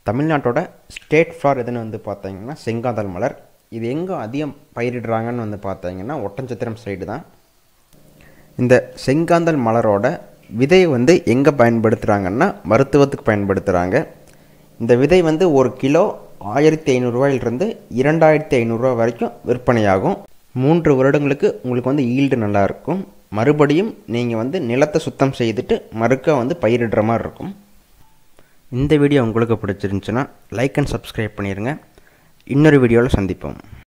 தமிழ்நாட்டோட state flower எதுன்னு வந்து பார்த்தீங்கன்னா செங்காந்தல் மலர் இது எங்கே அதிகம் பயிரிடுறாங்கன்னு வந்து பார்த்தீங்கன்னா ஒட்டஞ்சத்திரம் சைடு தான் இந்த செங்காந்தல் மலரோட விதையை வந்து எங்கே பயன்படுத்துகிறாங்கன்னா மருத்துவத்துக்கு பயன்படுத்துகிறாங்க இந்த விதை வந்து ஒரு கிலோ ஆயிரத்தி ஐநூறுரூவாயிலிருந்து இரண்டாயிரத்தி ஐநூறுரூவா வரைக்கும் விற்பனையாகும் மூன்று வருடங்களுக்கு உங்களுக்கு வந்து ஈல்டு நல்லா இருக்கும் மறுபடியும் நீங்கள் வந்து நிலத்தை சுத்தம் செய்துட்டு மறுக்க வந்து பயிரிடுற மாதிரி இருக்கும் இந்த வீடியோ உங்களுக்கு பிடிச்சிருந்துச்சுன்னா லைக் அண்ட் சப்ஸ்கிரைப் பண்ணிடுங்க இன்னொரு வீடியோவில் சந்திப்போம்